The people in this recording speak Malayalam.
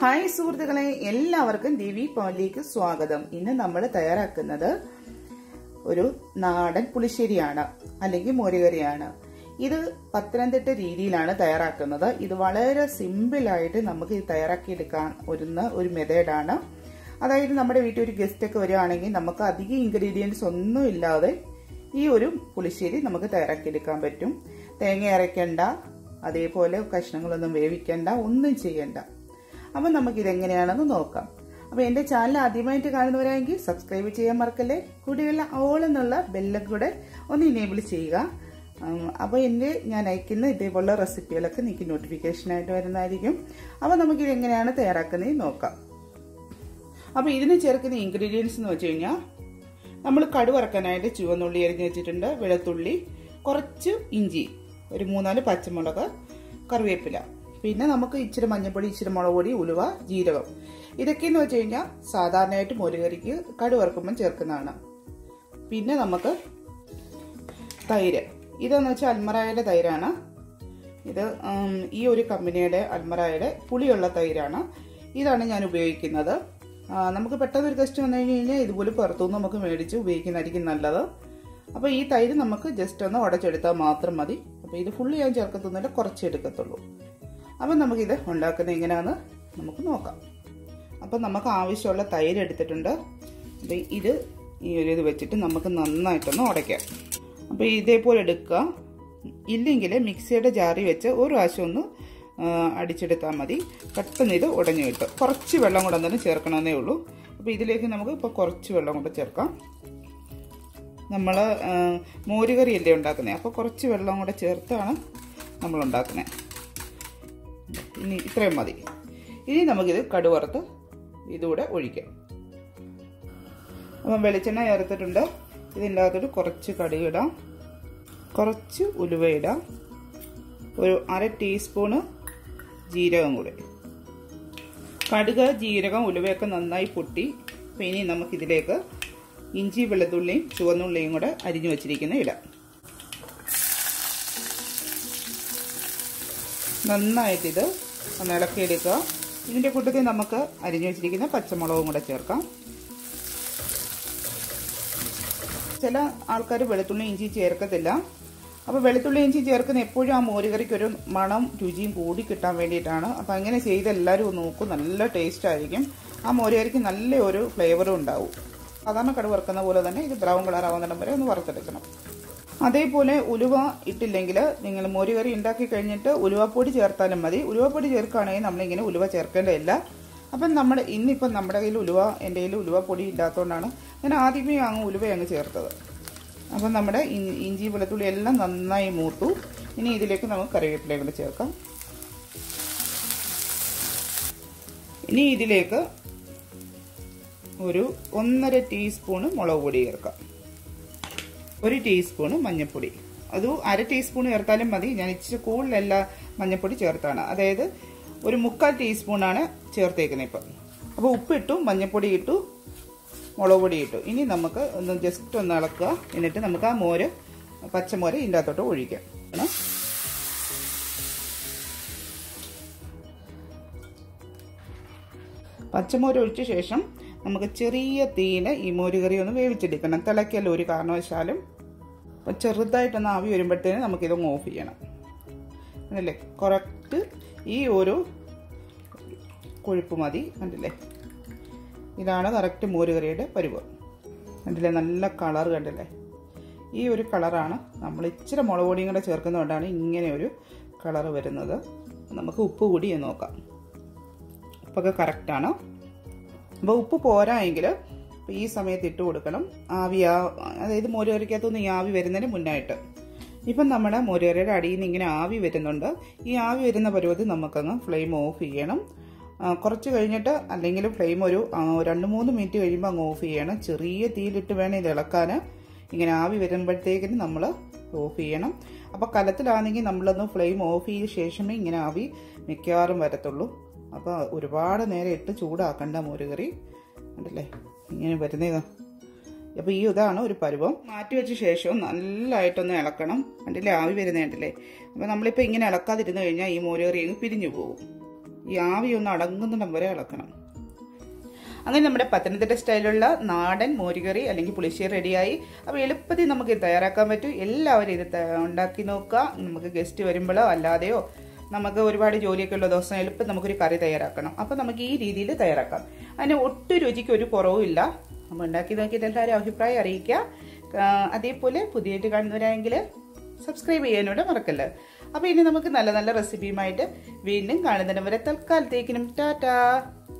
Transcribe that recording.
ഹായ് സുഹൃത്തുക്കളെ എല്ലാവർക്കും ദിവി പോലിലേക്ക് സ്വാഗതം ഇന്ന് നമ്മൾ തയ്യാറാക്കുന്നത് ഒരു നാടൻ പുളിശ്ശേരിയാണ് അല്ലെങ്കിൽ മോരുകറിയാണ് ഇത് പത്തനംതിട്ട രീതിയിലാണ് തയ്യാറാക്കുന്നത് ഇത് വളരെ സിമ്പിളായിട്ട് നമുക്ക് ഇത് തയ്യാറാക്കിയെടുക്കാൻ ഒരുന്ന ഒരു മെത്തേഡാണ് അതായത് നമ്മുടെ വീട്ടിൽ ഒരു ഗസ്റ്റ് ഒക്കെ വരികയാണെങ്കിൽ നമുക്ക് അധികം ഇൻഗ്രീഡിയൻസ് ഒന്നും ഇല്ലാതെ ഈ ഒരു പുളിശ്ശേരി നമുക്ക് തയ്യാറാക്കിയെടുക്കാൻ പറ്റും തേങ്ങ അരയ്ക്കണ്ട അതേപോലെ കഷ്ണങ്ങളൊന്നും വേവിക്കണ്ട ഒന്നും ചെയ്യണ്ട അപ്പം നമുക്കിതെങ്ങനെയാണെന്ന് നോക്കാം അപ്പോൾ എൻ്റെ ചാനൽ ആദ്യമായിട്ട് കാണുന്നവരാണെങ്കിൽ സബ്സ്ക്രൈബ് ചെയ്യാൻ മറക്കല്ലേ കൂടെയുള്ള ഓൾ എന്നുള്ള ബെല്ലും കൂടെ ഒന്ന് ഇനേബിൾ ചെയ്യുക അപ്പോൾ എൻ്റെ ഞാൻ അയക്കുന്ന ഇതേപോലുള്ള റെസിപ്പികളൊക്കെ നിങ്ങൾക്ക് നോട്ടിഫിക്കേഷനായിട്ട് വരുന്നതായിരിക്കും അപ്പോൾ നമുക്കിത് എങ്ങനെയാണ് തയ്യാറാക്കുന്നത് നോക്കാം അപ്പോൾ ഇതിന് ചേർക്കുന്ന ഇൻഗ്രീഡിയൻസ് എന്ന് വെച്ച് കഴിഞ്ഞാൽ നമ്മൾ കടുവറക്കാനായിട്ട് ചുവന്നുള്ളി അരിഞ്ഞ് വെച്ചിട്ടുണ്ട് വെളുത്തുള്ളി കുറച്ച് ഇഞ്ചി ഒരു മൂന്നാല് പച്ചമുളക് കറിവേപ്പില പിന്നെ നമുക്ക് ഇച്ചിരി മഞ്ഞൾപ്പൊടി ഇച്ചിരി മുളക് പൊടി ഉലുവ ജീരകം ഇതൊക്കെയെന്ന് വെച്ച് കഴിഞ്ഞാൽ സാധാരണയായിട്ട് മോരുകറിക്ക് കടുവറക്കുമ്പം ചേർക്കുന്നതാണ് പിന്നെ നമുക്ക് തൈര് ഇതെന്ന് വെച്ചാൽ അൽമറായുടെ തൈരാണ് ഇത് ഈ ഒരു കമ്പനിയുടെ അൽമറായുടെ പുളിയുള്ള തൈരാണ് ഇതാണ് ഞാൻ ഉപയോഗിക്കുന്നത് നമുക്ക് പെട്ടെന്ന് ഒരു ഗസ്റ്റ് വന്നു കഴിഞ്ഞ് കഴിഞ്ഞാൽ ഇതുപോലെ പുറത്തുനിന്ന് നമുക്ക് മേടിച്ച് ഉപയോഗിക്കുന്നതായിരിക്കും നല്ലത് അപ്പോൾ ഈ തൈര് നമുക്ക് ജസ്റ്റ് ഒന്ന് ഉടച്ചെടുത്താൽ മാത്രം മതി അപ്പോൾ ഇത് ഫുള്ള് ഞാൻ ചേർക്കത്തൊന്നുമില്ല കുറച്ച് എടുക്കത്തുള്ളൂ അപ്പം നമുക്കിത് ഉണ്ടാക്കുന്നത് എങ്ങനെയാണെന്ന് നമുക്ക് നോക്കാം അപ്പം നമുക്ക് ആവശ്യമുള്ള തൈര് എടുത്തിട്ടുണ്ട് അപ്പം ഇത് ഈ ഒരു ഇത് വെച്ചിട്ട് നമുക്ക് നന്നായിട്ടൊന്ന് ഉടയ്ക്കാം അപ്പോൾ ഇതേപോലെ എടുക്കുക ഇല്ലെങ്കിൽ മിക്സിയുടെ ജാറി വെച്ച് ഒരു പ്രാവശ്യം ഒന്ന് അടിച്ചെടുത്താൽ മതി പെട്ടെന്ന് ഇത് ഉടഞ്ഞു കിട്ടും കുറച്ച് വെള്ളം കൂടെ തന്നെ ചേർക്കണമെന്നേ ഉള്ളൂ അപ്പോൾ ഇതിലേക്ക് നമുക്ക് ഇപ്പോൾ കുറച്ച് വെള്ളം കൂടെ ചേർക്കാം നമ്മൾ മോരുകറിയല്ലേ ഉണ്ടാക്കുന്നത് അപ്പോൾ കുറച്ച് വെള്ളം കൂടെ ചേർത്താണ് നമ്മൾ ഉണ്ടാക്കുന്നത് ഇനി ഇത്രയും മതി ഇനി നമുക്കിത് കടുവറുത്ത് ഇതുകൂടെ ഒഴിക്കാം അപ്പം വെളിച്ചെണ്ണ ചേർത്തിട്ടുണ്ട് ഇതിൻ്റെ അകത്തോട്ട് കുറച്ച് കടുകിടാം കുറച്ച് ഉലുവ ഇടാം ഒരു അര ടീസ്പൂണ് ജീരകം കൂടെ കടുക് ജീരകം ഉലുവയൊക്കെ നന്നായി പൊട്ടി അപ്പം ഇനി നമുക്കിതിലേക്ക് ഇഞ്ചി വെളുത്തുള്ളിയും ചുവന്നുള്ളിയും കൂടെ അരിഞ്ഞു വെച്ചിരിക്കുന്ന ഇടാം നന്നായിട്ടിത് ഒന്ന് ഇളക്കിയെടുക്കുക ഇതിൻ്റെ കൂട്ടത്തിൽ നമുക്ക് അരിഞ്ഞു വെച്ചിരിക്കുന്ന പച്ചമുളകും കൂടെ ചേർക്കാം ചില ആൾക്കാർ വെളുത്തുള്ളി ഇഞ്ചി ചേർക്കത്തില്ല അപ്പോൾ വെളുത്തുള്ളി ഇഞ്ചി ചേർക്കുന്ന എപ്പോഴും ആ മോരുകറിക്ക് ഒരു മണം രുചിയും കൂടി കിട്ടാൻ വേണ്ടിയിട്ടാണ് അപ്പോൾ അങ്ങനെ ചെയ്ത് എല്ലാവരും നോക്കും നല്ല ടേസ്റ്റ് ആയിരിക്കും ആ മോരുകറിക്ക് നല്ല ഒരു ഫ്ലേവറും ഉണ്ടാവും സാധാരണ കടു വറുക്കുന്ന പോലെ തന്നെ ഇത് ബ്രൗൺ കളർ ആവുന്നിടം വരെ ഒന്ന് വറുത്തെടുക്കണം അതേപോലെ ഉലുവ ഇട്ടില്ലെങ്കിൽ നിങ്ങൾ മോരുകറി ഉണ്ടാക്കി കഴിഞ്ഞിട്ട് ഉലുവപ്പൊടി ചേർത്താലും മതി ഉലുവപ്പൊടി ചേർക്കുകയാണെങ്കിൽ നമ്മളിങ്ങനെ ഉലുവ ചേർക്കേണ്ടതില്ല അപ്പം നമ്മൾ ഇന്നിപ്പം നമ്മുടെ കയ്യിൽ ഉലുവ എൻ്റെ കയ്യിൽ ഉലുവ പൊടി ഇല്ലാത്തതുകൊണ്ടാണ് ഞാൻ ആദ്യമേ അങ്ങ് ഉലുവ അങ്ങ് ചേർത്തത് അപ്പം നമ്മുടെ ഇഞ്ചി വെളുത്തുള്ളി എല്ലാം നന്നായി മൂത്തു ഇനി ഇതിലേക്ക് നമുക്ക് കറിവേപ്പിലയും കൂടെ ചേർക്കാം ഇനി ഇതിലേക്ക് ഒരു ഒന്നര ടീസ്പൂണ് മുളക് പൊടി ചേർക്കാം ഒരു ടീസ്പൂണ് മഞ്ഞൾപ്പൊടി അത് അര ടീസ്പൂൺ ചേർത്താലും മതി ഞാൻ ഇച്ചിരി കൂടുതലല്ല മഞ്ഞൾപ്പൊടി ചേർത്താണ് അതായത് ഒരു മുക്കാൽ ടീസ്പൂണാണ് ചേർത്തേക്കുന്നത് ഇപ്പം അപ്പോൾ ഉപ്പിട്ടു മഞ്ഞൾപ്പൊടി ഇട്ടു മുളക് പൊടി ഇട്ടു ഇനി നമുക്ക് ഒന്ന് ജസ്റ്റ് ഒന്ന് ഇളക്കുക എന്നിട്ട് നമുക്ക് ആ മോര് പച്ചമോര് ഇതിൻ്റെ അകത്തോട്ട് ഒഴിക്കാം പച്ചമോര് ഒഴിച്ച ശേഷം നമുക്ക് ചെറിയ തീയിൽ ഈ മോരുകറി ഒന്ന് വേവിച്ചെടുക്കണം തിളയ്ക്കല്ല ഒരു കാരണവശാലും അപ്പോൾ ചെറുതായിട്ടൊന്ന് ആവി വരുമ്പോഴത്തേന് നമുക്കിതൊന്ന് ഓഫ് ചെയ്യണം അതല്ലേ കറക്റ്റ് ഈ ഒരു കൊഴുപ്പ് മതി കണ്ടില്ലേ ഇതാണ് കറക്റ്റ് മോരുകറിയുടെ പരുവ് കണ്ടില്ലേ നല്ല കളർ കണ്ടില്ലേ ഈ ഒരു കളറാണ് നമ്മൾ ഇച്ചിരി മുളക് പൊടിയും കൂടെ ചേർക്കുന്നതുകൊണ്ടാണ് ഇങ്ങനെ ഒരു കളർ വരുന്നത് നമുക്ക് ഉപ്പ് കൂടി നോക്കാം ഉപ്പൊക്കെ കറക്റ്റാണ് അപ്പോൾ ഉപ്പ് പോരായെങ്കിൽ ഈ സമയത്ത് ഇട്ട് കൊടുക്കണം ആവി ആ അതായത് മോരുകറിക്കകത്തുനിന്ന് ഈ ആവി വരുന്നതിന് മുന്നായിട്ട് ഇപ്പം നമ്മുടെ മോരുകറിയുടെ അടിയിൽ നിന്ന് ഇങ്ങനെ ആവി വരുന്നുണ്ട് ഈ ആവി വരുന്ന പരുവത്തിൽ നമുക്കങ്ങ് ഫ്ലെയിം ഓഫ് ചെയ്യണം കുറച്ച് കഴിഞ്ഞിട്ട് അല്ലെങ്കിൽ ഫ്ലെയിം ഒരു രണ്ട് മൂന്ന് മിനിറ്റ് കഴിയുമ്പോൾ അങ്ങ് ഓഫ് ചെയ്യണം ചെറിയ തീയിലിട്ട് വേണം ഇത് ഇളക്കാൻ ഇങ്ങനെ ആവി വരുമ്പോഴത്തേക്കിന് നമ്മൾ ഓഫ് ചെയ്യണം അപ്പോൾ കലത്തിലാണെങ്കിൽ നമ്മളൊന്ന് ഫ്ലെയിം ഓഫ് ചെയ്ത ശേഷമേ ഇങ്ങനെ ആവി മിക്കവാറും വരത്തുള്ളൂ അപ്പോൾ ഒരുപാട് നേരം ഇട്ട് ചൂടാക്കണ്ട മോരുകറി ഉണ്ടല്ലേ ഇങ്ങനെ വരുന്നതാ അപ്പോൾ ഈ ഇതാണ് ഒരു പരുവം മാറ്റി വെച്ച ശേഷം നല്ലതായിട്ടൊന്ന് ഇളക്കണം കണ്ടില്ലേ ആവി വരുന്നതുണ്ടല്ലേ അപ്പോൾ നമ്മളിപ്പോൾ ഇങ്ങനെ ഇളക്കാതിരുന്ന് കഴിഞ്ഞാൽ ഈ മോരുകറി അങ്ങ് പിരിഞ്ഞു പോകും ഈ ആവി ഒന്ന് അടങ്ങുന്നിടം വരെ ഇളക്കണം അങ്ങനെ നമ്മുടെ പത്തനംതിട്ട സ്റ്റൈലുള്ള നാടൻ മോരുകറി അല്ലെങ്കിൽ പുളിശ്ശേരി റെഡിയായി അപ്പോൾ എളുപ്പത്തിൽ നമുക്ക് ഇത് തയ്യാറാക്കാൻ പറ്റും എല്ലാവരും ഇത് ത- ഉണ്ടാക്കി നോക്കുക നമുക്ക് ഗസ്റ്റ് വരുമ്പോഴോ അല്ലാതെയോ നമുക്ക് ഒരുപാട് ജോലിയൊക്കെ ഉള്ള ദിവസം എളുപ്പം നമുക്കൊരു കറി തയ്യാറാക്കണം അപ്പോൾ നമുക്ക് ഈ രീതിയിൽ തയ്യാറാക്കാം അതിന് ഒട്ടും രുചിക്ക് ഒരു കുറവുമില്ല നമ്മൾ ഉണ്ടാക്കി നോക്കിയിട്ട് എല്ലാവരും അഭിപ്രായം അറിയിക്കുക ആ, അതേപോലെ പുതിയതായിട്ട് കാണുന്നവരാണെങ്കിൽ സബ്സ്ക്രൈബ് ചെയ്യാനോട് മറക്കല്ല അപ്പോൾ ഇനി നമുക്ക് നല്ല നല്ല റെസിപ്പിയുമായിട്ട് വീണ്ടും കാണുന്നതിന് വരെ തൽക്കാലത്തേക്കിനും ടാറ്റാ